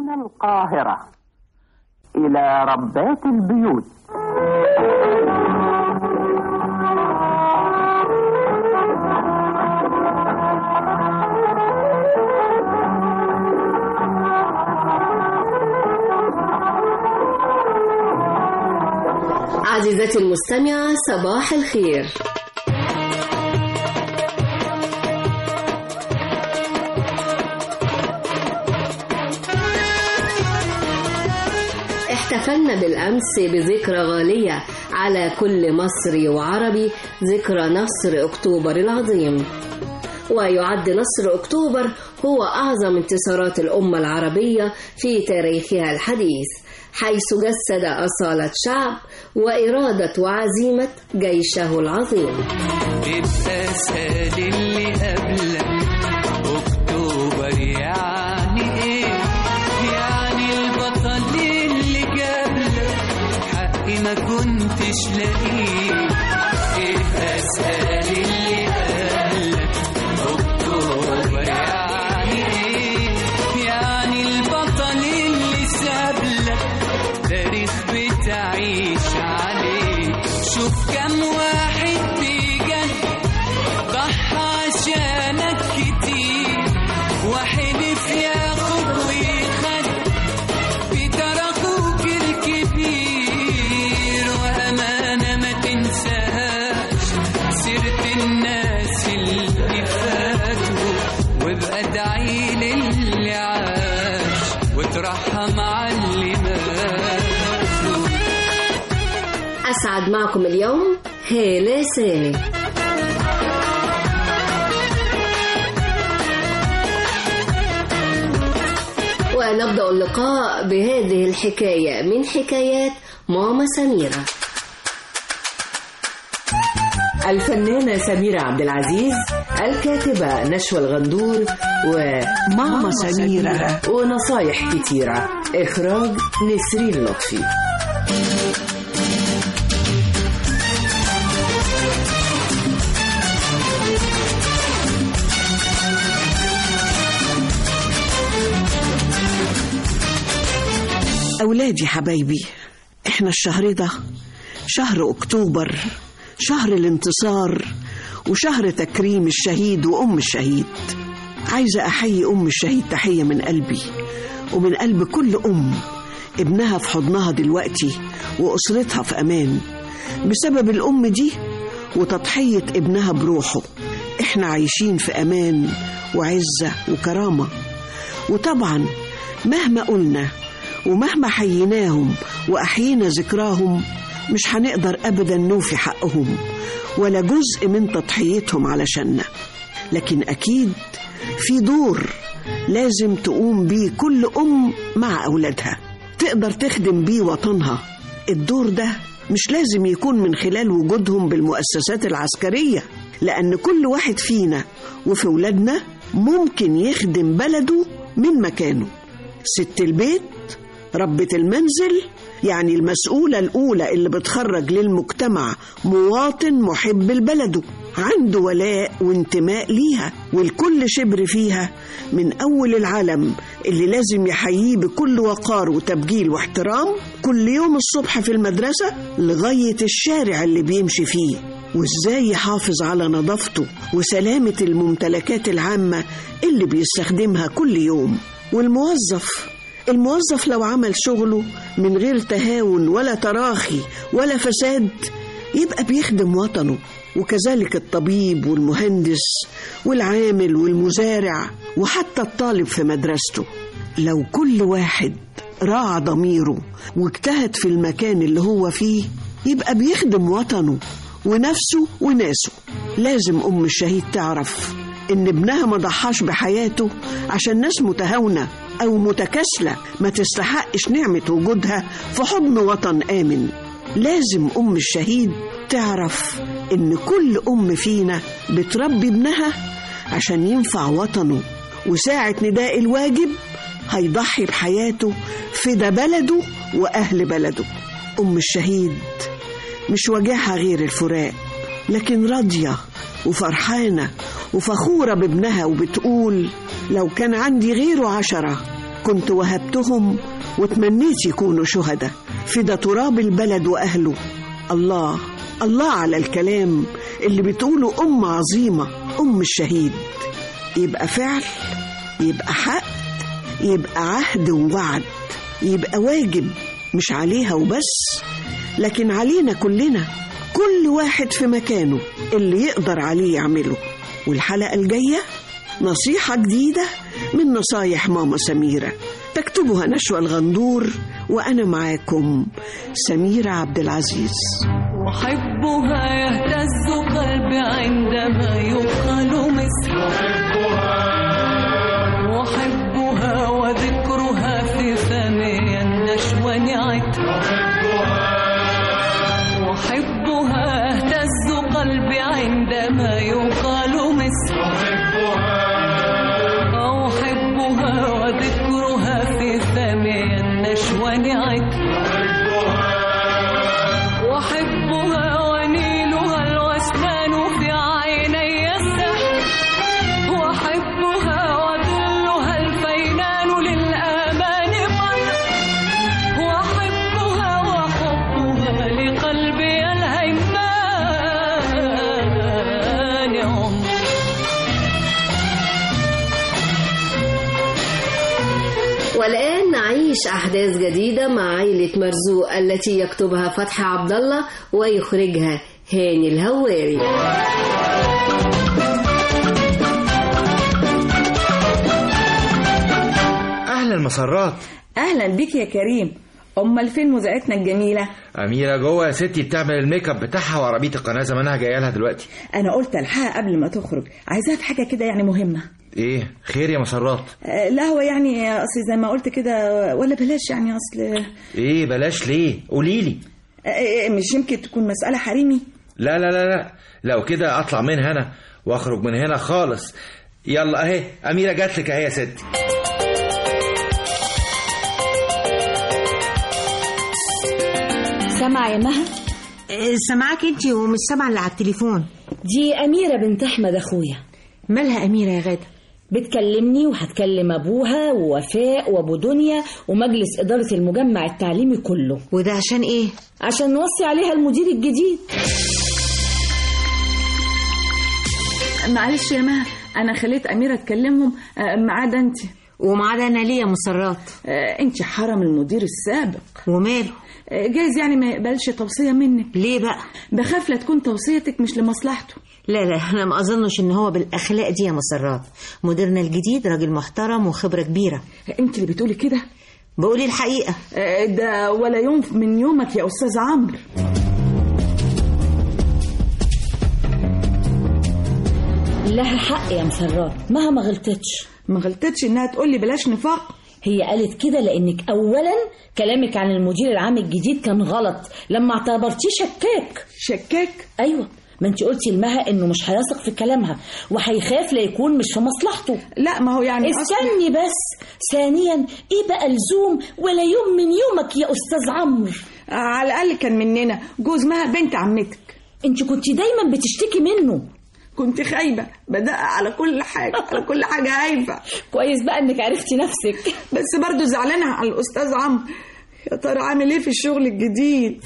من القاهرة إلى ربات البيوت عزيزتي المستمعة صباح الخير احتفلنا بالأمس بذكرى غالية على كل مصري وعربي ذكرى نصر أكتوبر العظيم ويعد نصر أكتوبر هو أعظم انتصارات الأمة العربية في تاريخها الحديث حيث جسد أصالة شعب وإرادة وعزيمة جيشه العظيم الأسد اللي قبلك أكتوبر يعني إيه؟ يعني البطل اللي جابلك حقي ما كنتش لاقيه الأسد اللي قبلك أكتوبر يعني إيه؟ يعني البطل اللي سابلك تاريخ بتعيش عليه شوف كم واحد بجد ضحى عشانك كتير وحلف ياخد ويخد بتر اخوك الكبير وامانه ما تنساهاش سيره الناس اللي فاتوا وابقى ادعي للي عاش وترحم على اللي مات أسعد معكم اليوم هالة سامي ونبدأ اللقاء بهذه الحكاية من حكايات ماما سميرة الفنانة سميرة عبد العزيز الكاتبة نشوى الغندور وماما سميرة ونصايح كتيرة إخراج نسرين لطفي أولادي حبايبي إحنا الشهر ده شهر أكتوبر شهر الانتصار وشهر تكريم الشهيد وأم الشهيد عايزة أحيي أم الشهيد تحية من قلبي ومن قلب كل أم ابنها في حضنها دلوقتي وأسرتها في أمان بسبب الأم دي وتضحية ابنها بروحه إحنا عايشين في أمان وعزة وكرامة وطبعا مهما قلنا ومهما حييناهم وأحيينا ذكراهم مش هنقدر أبدا نوفي حقهم ولا جزء من تضحيتهم علشاننا لكن أكيد في دور لازم تقوم بيه كل أم مع أولادها تقدر تخدم بيه وطنها الدور ده مش لازم يكون من خلال وجودهم بالمؤسسات العسكرية لأن كل واحد فينا وفي ولادنا ممكن يخدم بلده من مكانه ست البيت ربة المنزل يعني المسؤولة الأولى اللي بتخرج للمجتمع مواطن محب لبلده عنده ولاء وانتماء ليها والكل شبر فيها من أول العلم اللي لازم يحييه بكل وقار وتبجيل واحترام كل يوم الصبح في المدرسة لغاية الشارع اللي بيمشي فيه وازاي يحافظ على نظافته وسلامة الممتلكات العامة اللي بيستخدمها كل يوم والموظف الموظف لو عمل شغله من غير تهاون ولا تراخي ولا فساد يبقى بيخدم وطنه وكذلك الطبيب والمهندس والعامل والمزارع وحتى الطالب في مدرسته لو كل واحد راعى ضميره واجتهد في المكان اللي هو فيه يبقى بيخدم وطنه ونفسه وناسه لازم أم الشهيد تعرف إن ابنها ما ضحاش بحياته عشان ناس متهاونة أو متكاسلة ما تستحقش نعمة وجودها في حضن وطن آمن لازم أم الشهيد تعرف إن كل أم فينا بتربي ابنها عشان ينفع وطنه وساعة نداء الواجب هيضحي بحياته فدا بلده وأهل بلده أم الشهيد مش واجهها غير الفراق لكن راضية وفرحانة وفخورة بابنها وبتقول لو كان عندي غيره عشرة كنت وهبتهم وتمنيت يكونوا شهداء فدا تراب البلد وأهله الله الله على الكلام اللي بتقوله أم عظيمة أم الشهيد يبقى فعل يبقى حق يبقى عهد ووعد يبقى واجب مش عليها وبس لكن علينا كلنا كل واحد في مكانه اللي يقدر عليه يعمله والحلقة الجاية نصيحة جديدة من نصايح ماما سميرة تكتبها نشوى الغندور وأنا معاكم سميرة عبد العزيز أحبها يهتز قلبي عندما يقال مصر أحبها وذكرها في فمي النشوى نعت أحبها يهتز قلبي عندما يقال مصر أحبها وذكرها في فمي النشوى نعت وحبها ونيلها الوسنان في عيني السحر وحبها وظلها الفينان للآمان قدر وحبها وحبها لقلبي الهيمان عمر والآن نعيش أحداث جديدة مع عائلة مرزوق التي يكتبها فتحي عبد الله ويخرجها هاني الهواري اهلا مسرات اهلا بيك يا كريم امال فين مذيعتنا الجميله اميره جوه يا ستي بتعمل الميك اب بتاعها وعربيه القناه زمانها جايه لها دلوقتي انا قلت الحقها قبل ما تخرج عايزاها في حاجه كده يعني مهمه ايه خير يا مسرات آه، لا هو يعني اصل زي ما قلت كده ولا بلاش يعني اصل ايه بلاش ليه قولي لي آه، آه، مش يمكن تكون مساله حريمي لا لا لا لا لو كده اطلع من هنا واخرج من هنا خالص يلا اهي اميره جات لك اهي يا ستي سامعة يا مها سامعاك انت ومش سامعه اللي على التليفون دي أميرة بنت أحمد أخويا مالها اميره يا غاده بتكلمني وهتكلم أبوها ووفاء وأبو دنيا ومجلس إدارة المجمع التعليمي كله وده عشان ايه عشان نوصي عليها المدير الجديد معلش يا مها انا خليت اميره تكلمهم آه، ما عدا انت ومعانا انا ليه يا مسرات آه، انت حرم المدير السابق وماله آه، جايز يعني ما يقبلش توصيه منك ليه بقى بخاف لا تكون توصيتك مش لمصلحته لا لا انا ما اظنش ان هو بالاخلاق دي يا مسرات مديرنا الجديد راجل محترم وخبره كبيره انت اللي بتقولي كده بقولي الحقيقه آه، ده ولا يوم من يومك يا استاذ عمرو لها حق يا مسرات مها ما غلطتش ما غلطتش انها تقول لي بلاش نفاق هي قالت كده لأنك أولا كلامك عن المدير العام الجديد كان غلط لما اعتبرتيه شكاك شكاك أيوة ما انت قلتي لمها انه مش هيثق في كلامها وهيخاف لا يكون مش في مصلحته لا ما هو يعني أصلاً- استني بس ثانيا ايه بقى لزوم ولا يوم من يومك يا استاذ عمرو على الاقل كان مننا جوز مها بنت عمتك انت كنت دايما بتشتكي منه كنت خايبه بدقق على كل حاجه على كل حاجه هايفه كويس بقى انك عرفتي نفسك بس برضو زعلانه على الاستاذ عمرو يا ترى عامل ايه في الشغل الجديد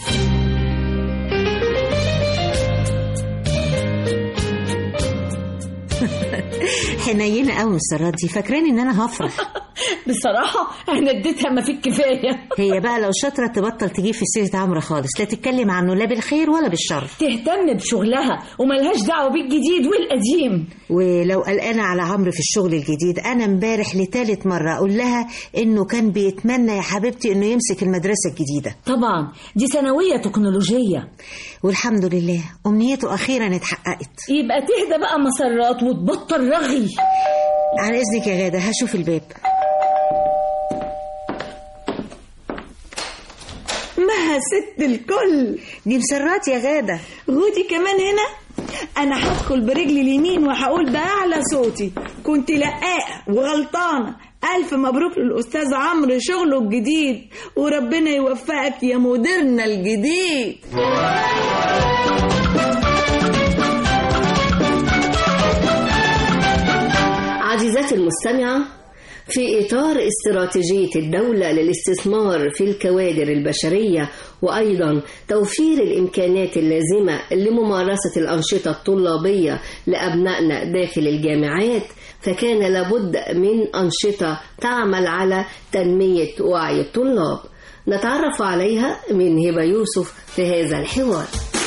حنينه قوي مسرات دي فاكراني ان انا هفرح بصراحه انا اديتها ما فيه الكفايه هي بقى لو شاطره تبطل تجيب في سيره عمرو خالص لا تتكلم عنه لا بالخير ولا بالشر تهتم بشغلها وملهاش دعوه بالجديد والقديم ولو قلقانة على عمرو في الشغل الجديد أنا امبارح لتالت مرة أقول لها إنه كان بيتمنى يا حبيبتي إنه يمسك المدرسة الجديدة طبعا دي ثانويه تكنولوجيه والحمد لله أمنيته أخيرا اتحققت يبقى تهدى بقى مسرات وتبطل رغي على إذنك يا غادة هشوف الباب مها ست الكل دي مسرات يا غادة غودي كمان هنا انا هدخل برجلي اليمين وهقول باعلى صوتي كنت لقاقه وغلطانه الف مبروك للاستاذ عمرو شغله الجديد وربنا يوفقك يا مديرنا الجديد عزيزتي المستمعة في إطار استراتيجية الدولة للاستثمار في الكوادر البشرية وأيضا توفير الإمكانات اللازمة لممارسة الأنشطة الطلابية لأبنائنا داخل الجامعات فكان لابد من أنشطة تعمل على تنمية وعي الطلاب نتعرف عليها من هبة يوسف في هذا الحوار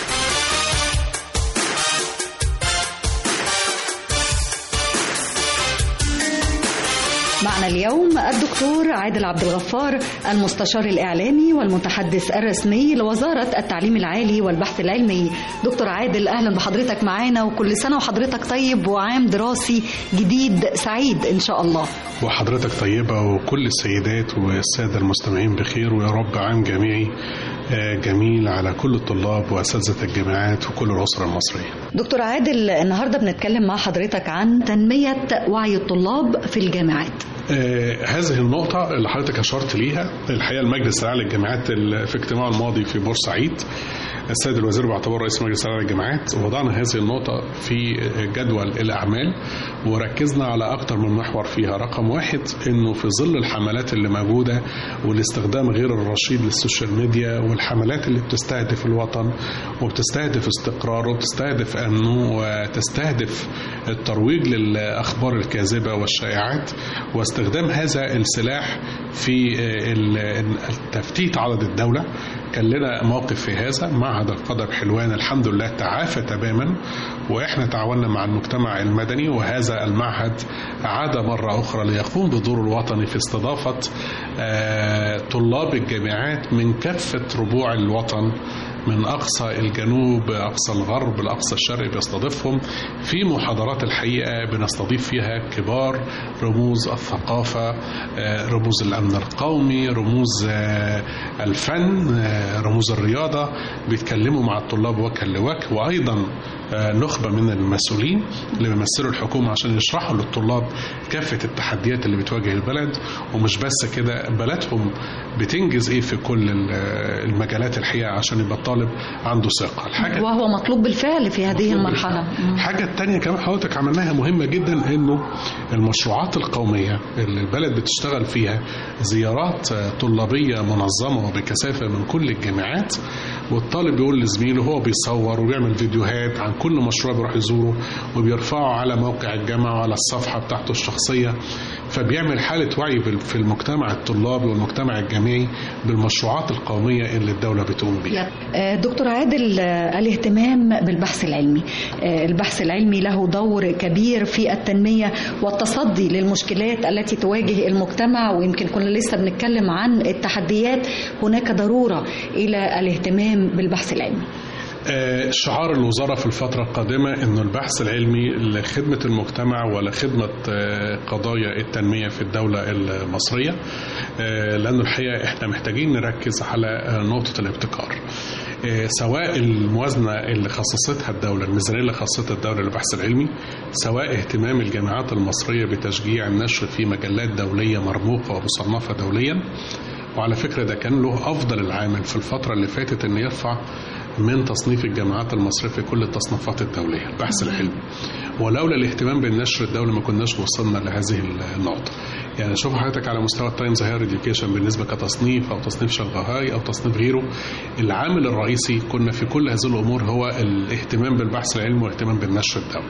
معنا اليوم الدكتور عادل عبد الغفار المستشار الإعلامي والمتحدث الرسمي لوزارة التعليم العالي والبحث العلمي دكتور عادل أهلا بحضرتك معانا وكل سنة وحضرتك طيب وعام دراسي جديد سعيد إن شاء الله وحضرتك طيبة وكل السيدات والسادة المستمعين بخير ويا رب عام جميعي آه، جميل على كل الطلاب وأساتذة الجامعات وكل الأسرة المصرية دكتور عادل النهاردة بنتكلم مع حضرتك عن تنمية وعي الطلاب في الجامعات آه هذه النقطة اللي حضرتك أشرت ليها الحقيقة المجلس الأعلى للجامعات ال- في اجتماعه الماضي في بورسعيد السيد الوزير باعتباره رئيس المجلس الأعلى للجامعات وضعنا هذه النقطة في جدول الأعمال وركزنا على أكثر من محور فيها رقم واحد إنه في ظل الحملات اللي موجودة والاستخدام غير الرشيد للسوشيال ميديا والحملات اللي بتستهدف الوطن وبتستهدف استقراره وبتستهدف أمنه وتستهدف الترويج للأخبار الكاذبة والشائعات واستخدام هذا السلاح في ال- تفتيت عدد الدولة كان لنا موقف في هذا معهد القدر حلوان الحمد لله تعافى تماما واحنا تعاوننا مع المجتمع المدني وهذا المعهد عاد مرة أخرى ليقوم بدوره الوطني في استضافة آه، طلاب الجامعات من كافة ربوع الوطن من أقصى الجنوب أقصى الغرب لأقصى الشرق بيستضيفهم في محاضرات الحقيقة بنستضيف فيها كبار رموز الثقافة آه، رموز الأمن القومي رموز آه، الفن آه، رموز الرياضة بيتكلموا مع الطلاب وجها لوجه وأيضا آه، نخبة من المسؤولين اللي بيمثلوا الحكومة عشان يشرحوا للطلاب كافة التحديات اللي بتواجه البلد ومش بس كده بلدهم بتنجز ايه في كل ال- المجالات الحقيقة عشان يبقى الطالب عنده ثقة الحاجة وهو مطلوب بالفعل في هذه المرحلة الحاجة التانية كمان حضرتك عملناها مهمة جدا انه المشروعات القومية اللي البلد بتشتغل فيها زيارات طلابية منظمة وبكثافة من كل الجامعات والطالب بيقول لزميله هو بيصور وبيعمل فيديوهات عن كل مشروع بيروح يزوره وبيرفعه على موقع الجامعة وعلى الصفحة بتاعته الشخصية فبيعمل حالة وعي بال- في المجتمع الطلابي والمجتمع الجامعي بالمشروعات القومية اللي الدولة بتقوم بيها آه، دكتور عادل آه، الاهتمام بالبحث العلمي آه، البحث العلمي له دور كبير في التنمية والتصدي للمشكلات التي تواجه المجتمع ويمكن كنا لسه بنتكلم عن التحديات هناك ضرورة إلى الاهتمام بالبحث العلمي آه، شعار الوزارة في الفترة القادمة أنه البحث العلمي لخدمة المجتمع ولخدمة آه، قضايا التنمية في الدولة المصرية آه، لأنه الحقيقة إحنا محتاجين نركز على آه، نقطة الابتكار آه، سواء الموازنة اللي خصصتها الدولة الميزانية اللي خصصتها الدولة للبحث العلمي سواء اهتمام الجامعات المصرية بتشجيع النشر في مجلات دولية مرموقة ومصنفة دوليا وعلى فكرة ده كان له أفضل العامل في الفترة اللي فاتت أن يرفع من تصنيف الجامعات المصرية في كل التصنيفات الدولية البحث العلمي ولولا الاهتمام بالنشر الدولي ما كناش وصلنا لهذه النقطة يعني شوف حضرتك على مستوى التايمز هاير اديوكيشن بالنسبة كتصنيف أو تصنيف شنغهاي أو تصنيف غيره العامل الرئيسي كنا في كل هذه الأمور هو الاهتمام بالبحث العلمي والاهتمام بالنشر الدولي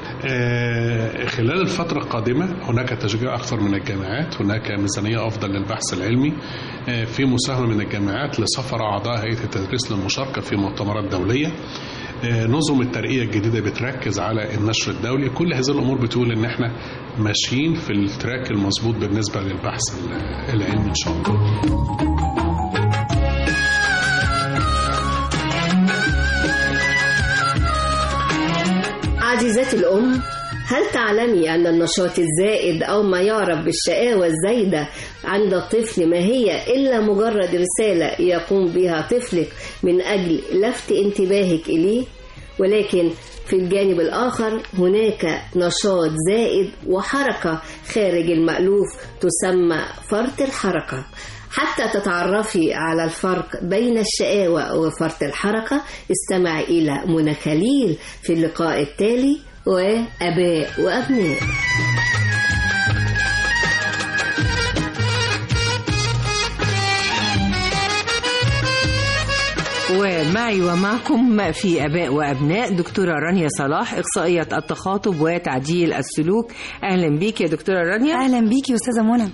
آه، خلال الفترة القادمة هناك تشجيع أكثر من الجامعات هناك ميزانية أفضل للبحث العلمي آه، في مساهمة من الجامعات لسفر أعضاء هيئة التدريس للمشاركة في مؤتمرات دولية آه، نظم الترقية الجديدة بتركز على النشر الدولي كل هذه الأمور بتقول إن إحنا ماشيين في التراك المظبوط بالنسبة للبحث العلمي إن شاء الله عزيزتي الأم هل تعلمي أن النشاط الزائد أو ما يعرف بالشقاوة الزايدة عند الطفل ما هي إلا مجرد رسالة يقوم بها طفلك من أجل لفت انتباهك إليه ولكن في الجانب الآخر هناك نشاط زائد وحركة خارج المألوف تسمى فرط الحركة حتى تتعرفي على الفرق بين الشقاوة وفرط الحركة استمع إلى منى خليل في اللقاء التالي وأباء وأبناء ومعي ومعكم في اباء وابناء دكتوره رانيا صلاح اخصائيه التخاطب وتعديل السلوك اهلا بيك يا دكتوره رانيا اهلا بيكي يا استاذه منى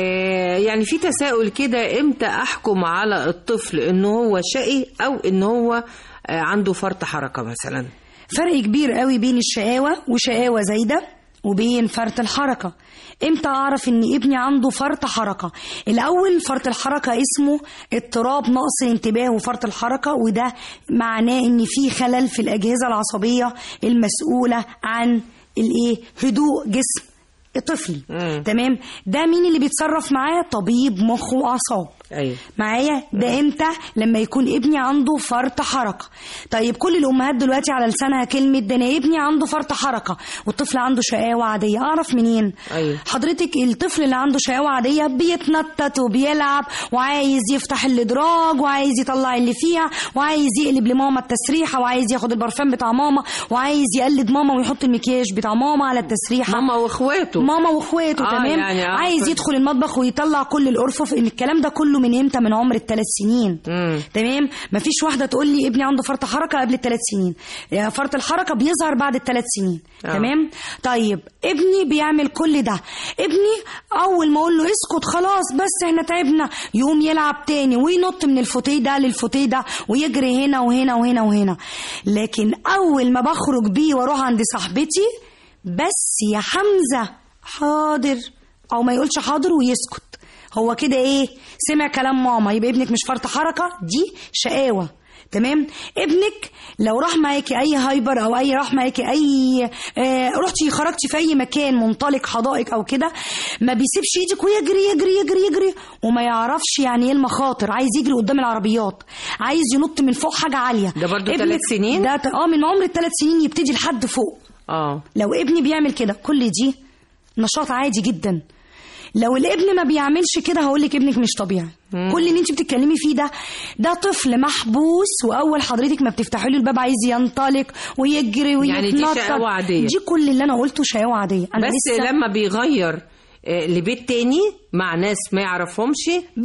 آه يعني في تساؤل كده امتى احكم على الطفل ان هو شقي او ان هو آه عنده فرط حركه مثلا فرق كبير قوي بين الشقاوه وشقاوه زايده وبين فرط الحركه امتى اعرف ان ابني عنده فرط حركه الاول فرط الحركه اسمه اضطراب نقص الانتباه وفرط الحركه وده معناه ان في خلل في الاجهزه العصبيه المسؤوله عن الايه هدوء جسم الطفل تمام ده مين اللي بيتصرف معاه طبيب مخ واعصاب ايوه معايا ده امتى لما يكون ابني عنده فرط حركه طيب كل الامهات دلوقتي على لسانها كلمه ده انا ابني عنده فرط حركه والطفل عنده شقاوه عاديه اعرف منين ايوه حضرتك الطفل اللي عنده شقاوه عاديه بيتنطط وبيلعب وعايز يفتح الادراج وعايز يطلع اللي فيها وعايز يقلب لماما التسريحه وعايز ياخد البرفان بتاع ماما وعايز يقلد ماما ويحط المكياج بتاع ماما على التسريحه ماما واخواته ماما واخواته آه تمام يعني آه عايز يدخل المطبخ ويطلع كل الارفف الكلام ده كله من امتى من عمر الثلاث سنين مم. تمام مفيش واحده تقول لي ابني عنده فرط حركه قبل الثلاث سنين يعني فرط الحركه بيظهر بعد الثلاث سنين آه. تمام طيب ابني بيعمل كل ده ابني اول ما اقول له اسكت خلاص بس احنا تعبنا يقوم يلعب تاني وينط من الفوتيه ده للفوتيه ده ويجري هنا وهنا وهنا وهنا لكن اول ما بخرج بيه واروح عند صاحبتي بس يا حمزه حاضر او ما يقولش حاضر ويسكت هو كده ايه سمع كلام ماما يبقى ابنك مش فرط حركه دي شقاوه تمام ابنك لو راح معاكي اي هايبر او اي راح معاكي اي آه رحتي خرجتي في اي مكان منطلق حدائق او كده ما بيسيبش ايدك ويجري يجري يجري يجري وما يعرفش يعني ايه المخاطر عايز يجري قدام العربيات عايز ينط من فوق حاجه عاليه ده برضو ابنك- ثلاث سنين؟ ده ت- اه من عمر الثلاث سنين يبتدي لحد فوق اه لو ابني بيعمل كده كل دي نشاط عادي جدا لو الابن ما بيعملش كده هقول لك ابنك مش طبيعي مم. كل اللي انت بتتكلمي فيه ده ده طفل محبوس واول حضرتك ما بتفتحي له الباب عايز ينطلق ويجري يعني دي ويتنطط شقاوة عادية. دي كل اللي انا قلته شقاوه عاديه انا بس لسه لما بيغير آه، لبيت تاني مع ناس ما يعرفهمش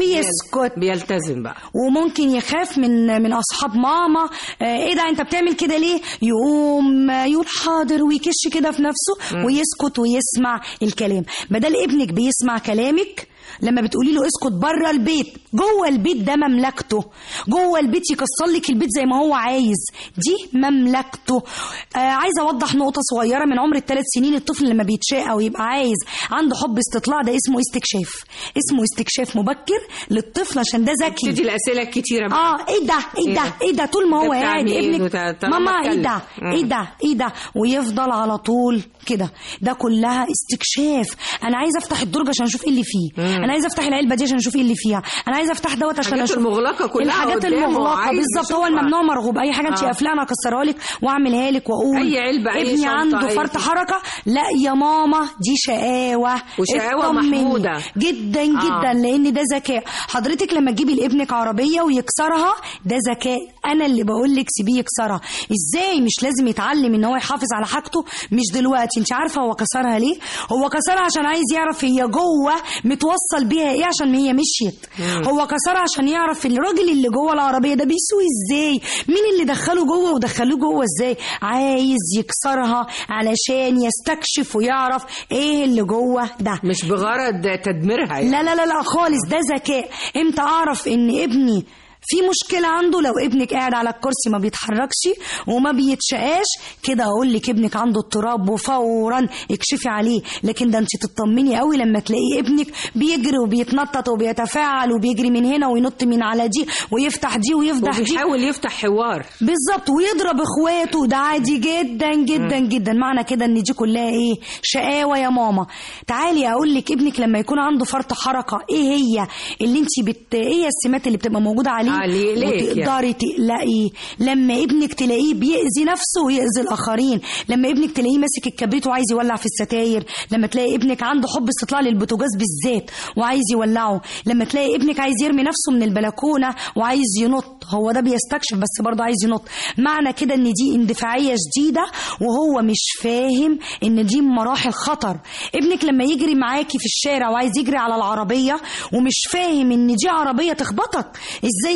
بيسكت بيلتزم بقى وممكن يخاف من من اصحاب ماما آه، ايه ده انت بتعمل كده ليه يقوم آه، يقول حاضر ويكش كده في نفسه مم. ويسكت ويسمع الكلام بدل ابنك بيسمع كلامك لما بتقولي له اسكت بره البيت جوه البيت ده مملكته جوه البيت يكسر لك البيت زي ما هو عايز دي مملكته آه عايزه اوضح نقطه صغيره من عمر الثلاث سنين الطفل لما بيتشاء ويبقى عايز عنده حب استطلاع ده اسمه استكشاف اسمه استكشاف مبكر للطفل عشان ده ذكي تبتدي الاسئله الكتيره بقى. اه ايه ده ايه ده ايه ده طول ما هو ده بتاع قاعد مين؟ ابنك وتع- طالما ماما ايه اتكلم. ده مم. ايه ده ايه ده ويفضل على طول كده ده كلها استكشاف انا عايزه افتح الدرج عشان اشوف ايه اللي فيه مم. انا عايزه افتح العلبه دي عشان اشوف ايه اللي فيها انا عايزه افتح دوت عشان الحاجات اشوف المغلقة كلها الحاجات قدامه المغلقه وعايز بالظبط هو يشوفها. الممنوع مرغوب اي حاجه انت آه. قافلاها انا اكسرها لك واعملها لك واقول أي علبة، أي ابني شنطة، عنده أي فرط شيء. حركه لا يا ماما دي شقاوه وشقاوة اطمني. محمودة. جدا جدا آه. لان ده ذكاء حضرتك لما تجيبي لابنك عربيه ويكسرها ده ذكاء انا اللي بقول لك سيبيه يكسرها ازاي مش لازم يتعلم ان هو يحافظ على حاجته مش دلوقتي انت عارفه هو كسرها ليه هو كسرها عشان عايز يعرف هي جوه متوصل بيها ايه عشان هي مشيت مم. هو كسرها عشان يعرف الراجل اللي جوه العربيه ده بيسوق ازاي مين اللي دخله جوه ودخلوه جوه ازاي عايز يكسرها علشان يستكشف ويعرف ايه اللي جوه ده مش بغرض تدميرها يعني. لا لا لا لا خالص ده ذكاء امتى اعرف ان ابني في مشكلة عنده لو ابنك قاعد على الكرسي ما بيتحركش وما بيتشقاش كده اقول لك ابنك عنده اضطراب وفورا اكشفي عليه لكن ده انت تطمني قوي لما تلاقي ابنك بيجري وبيتنطط وبيتفاعل وبيجري من هنا وينط من على دي ويفتح دي ويفتح دي وبيحاول يفتح حوار بالظبط ويضرب اخواته ده عادي جدا جدا مم. جدا معنى كده ان دي كلها ايه شقاوه يا ماما تعالي اقول لك ابنك لما يكون عنده فرط حركه ايه هي اللي انت بت ايه هي السمات اللي بتبقى موجوده عليه عليه ليك وتقدري تقلقي لما ابنك تلاقيه بيأذي نفسه ويأذي الاخرين لما ابنك تلاقيه ماسك الكبريت وعايز يولع في الستاير لما تلاقي ابنك عنده حب استطلاع للبوتاجاز بالذات وعايز يولعه لما تلاقي ابنك عايز يرمي نفسه من البلكونه وعايز ينط هو ده بيستكشف بس برضه عايز ينط معنى كده ان دي اندفاعيه شديده وهو مش فاهم ان دي مراحل خطر ابنك لما يجري معاكي في الشارع وعايز يجري على العربيه ومش فاهم ان دي عربيه تخبطك ازاي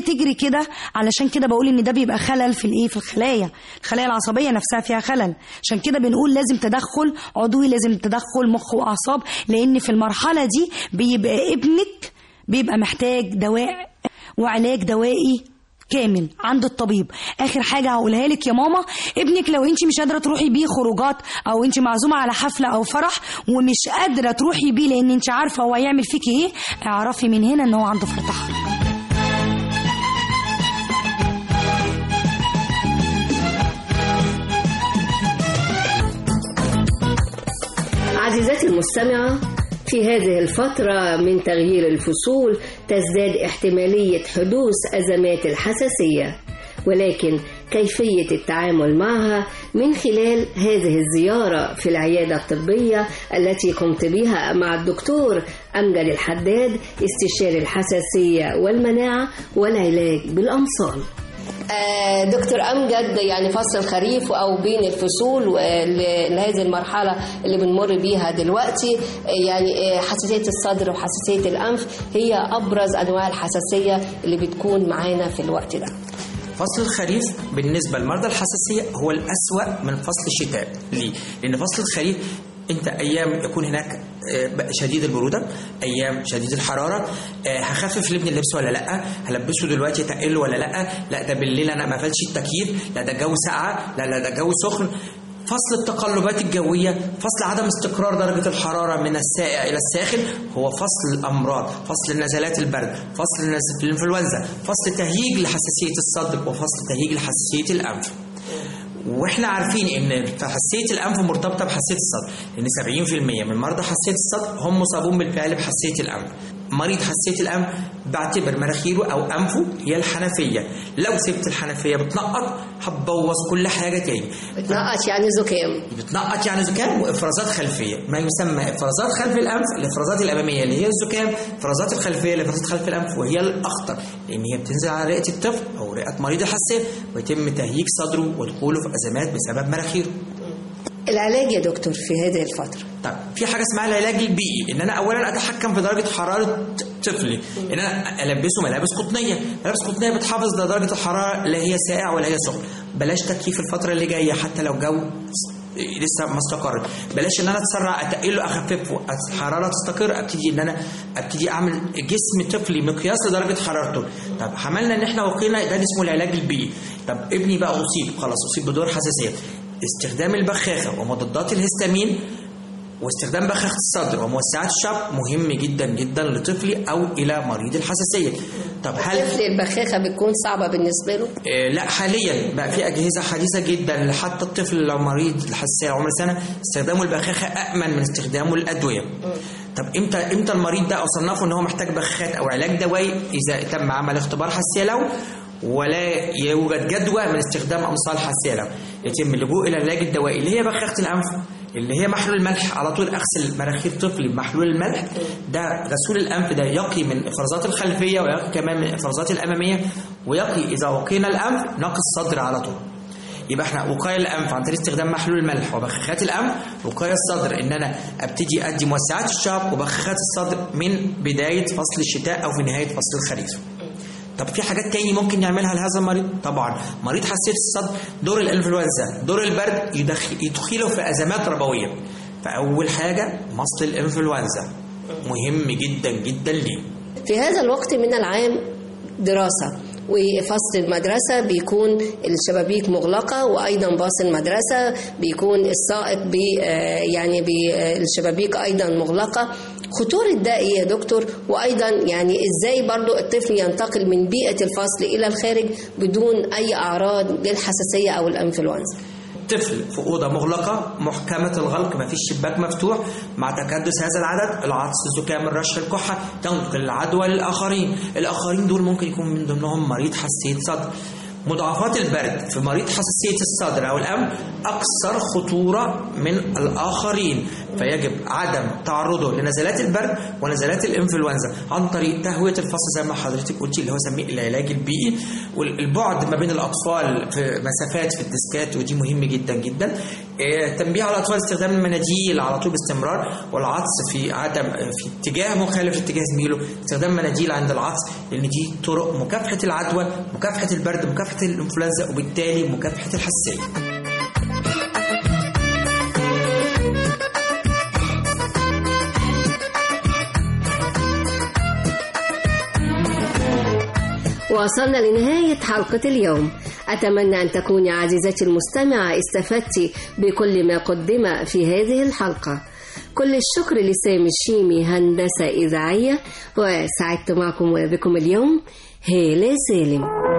تجري كده علشان كده بقول ان ده بيبقى خلل في الايه في الخلايا الخلايا العصبيه نفسها فيها خلل عشان كده بنقول لازم تدخل عضوي لازم تدخل مخ واعصاب لان في المرحله دي بيبقى ابنك بيبقى محتاج دواء وعلاج دوائي كامل عند الطبيب اخر حاجه هقولها لك يا ماما ابنك لو انت مش قادره تروحي بيه خروجات او انت معزومه على حفله او فرح ومش قادره تروحي بيه لان انت عارفه هو هيعمل فيكي ايه اعرفي من هنا ان هو عنده فرط حرارة. عزيزتي المستمعة في هذه الفترة من تغيير الفصول تزداد احتمالية حدوث أزمات الحساسية ولكن كيفية التعامل معها من خلال هذه الزيارة في العيادة الطبية التي قمت بها مع الدكتور أمجد الحداد استشاري الحساسية والمناعة والعلاج بالأمصال آه، دكتور أمجد يعني فصل الخريف أو بين الفصول ول- لهذه المرحلة اللي بنمر بيها دلوقتي آه، يعني آه، حساسية الصدر وحساسية الأنف هي أبرز أنواع الحساسية اللي بتكون معانا في الوقت ده فصل الخريف بالنسبة لمرضى الحساسية هو الأسوأ من فصل الشتاء ليه؟ لأن فصل الخريف انت ايام يكون هناك آه، شديد البروده ايام شديد الحراره آه، هخفف لابني اللبس ولا لا هلبسه دلوقتي تقل ولا لا لا ده بالليل انا ما قفلش التكييف لا ده الجو ساقعه لا لا ده الجو سخن فصل التقلبات الجوية فصل عدم استقرار درجة الحرارة من السائع إلى الساخن هو فصل الأمراض فصل نزلات البرد فصل نزلات الإنفلونزا فصل تهيج لحساسية الصدر وفصل تهيج لحساسية الأنف واحنا عارفين ان حساسيه الانف مرتبطه بحساسيه الصدر لان 70% من مرضى حساسيه الصدر هم مصابون بالفعل بحساسيه الانف مريض حساسيه الانف بعتبر مناخيره او انفه هي الحنفيه لو سبت الحنفيه بتنقط هتبوظ كل حاجه تاني بتنقط يعني زكام بتنقط يعني زكام وافرازات خلفيه ما يسمى افرازات خلف الانف الافرازات الاماميه اللي هي الزكام افرازات الخلفيه اللي افرازات خلف الانف وهي الاخطر لان هي بتنزل على رئه الطفل او رئه مريض الحساسيه ويتم تهييج صدره ودخوله في ازمات بسبب مناخيره العلاج يا دكتور في هذه الفترة طيب في حاجه اسمها العلاج البيئي ان انا اولا اتحكم في درجه حراره طفلي ان انا البسه ملابس قطنيه ملابس قطنيه بتحافظ على درجه الحراره لا هي ساقع ولا هي سخن بلاش تكييف الفتره اللي جايه حتى لو الجو لسه ما استقر بلاش ان انا اتسرع اتقله اخففه الحراره تستقر ابتدي ان انا ابتدي اعمل جسم طفلي مقياس لدرجه حرارته طب عملنا ان احنا وقينا ده اسمه العلاج البيئي طب ابني بقى اصيب خلاص اصيب بدور حساسيه استخدام البخاخه ومضادات الهستامين واستخدام بخاخة الصدر وموسعات الشعب مهم جدا جدا لطفلي او الى مريض الحساسيه طب هل الطفل البخاخة بتكون صعبة بالنسبة له آه، لا حاليا بقى في اجهزه حديثه جدا حتى الطفل لو مريض الحساسيه عمر سنه استخدامه البخاخه امن من استخدامه للادويه طب امتى امتى المريض ده اصنفه ان هو محتاج بخاخات او علاج دوائي اذا تم عمل اختبار حساسيه له ولا يوجد جدوى من استخدام امصال حساسيه له يتم اللجوء الى العلاج الدوائي اللي هي بخاخه الانف اللي هي محلول الملح على طول اغسل مناخير طفلي بمحلول الملح ده غسول الانف ده يقي من الافرازات الخلفيه ويقي كمان من الافرازات الاماميه ويقي اذا وقينا الانف نقي الصدر على طول يبقى احنا وقايه الانف عن طريق استخدام محلول الملح وبخاخات الانف وقايه الصدر ان انا ابتدي ادي موسعات الشعب وبخاخات الصدر من بدايه فصل الشتاء او في نهايه فصل الخريف طب في حاجات تاني ممكن نعملها لهذا المريض طبعا مريض حساسيه الصدر دور الانفلونزا دور البرد يدخل يدخله في ازمات ربويه فاول حاجه مصل الانفلونزا مهم جدا جدا ليه في هذا الوقت من العام دراسة وفصل المدرسة بيكون الشبابيك مغلقة وأيضا باص المدرسة بيكون السائق بي آه، يعني بالشبابيك أيضا مغلقة خطورة ده إيه يا دكتور وأيضا يعني إزاي برضو الطفل ينتقل من بيئة الفصل إلى الخارج بدون أي أعراض للحساسية أو الأنفلونزا طفل في اوضه مغلقه محكمه الغلق ما فيش شباك مفتوح مع تكدس هذا العدد العطس الزكام الرشح الكحه تنقل العدوى للاخرين الاخرين دول ممكن يكون من ضمنهم مريض حساسيه صدر مضاعفات البرد في مريض حساسية الصدر أو الأنف أكثر خطورة من الآخرين فيجب عدم تعرضه لنزلات البرد ونزلات الانفلونزا عن طريق تهويه الفصل زي ما حضرتك قلتي اللي هو سميه العلاج البيئي والبعد ما بين الاطفال في مسافات في الديسكات ودي مهم جدا جدا آه، تنبيه على الاطفال استخدام المناديل على طول باستمرار والعطس في عدم في اتجاه مخالف لاتجاه زميله استخدام مناديل عند العطس لان دي طرق مكافحه العدوى مكافحه البرد مكافحه الانفلونزا وبالتالي مكافحه الحساسيه وصلنا لنهاية حلقة اليوم أتمنى أن تكوني عزيزتي المستمعة استفدت بكل ما قدم في هذه الحلقة كل الشكر لسامي الشيمي هندسة إذاعية وسعدت معكم وبكم اليوم هالة سالم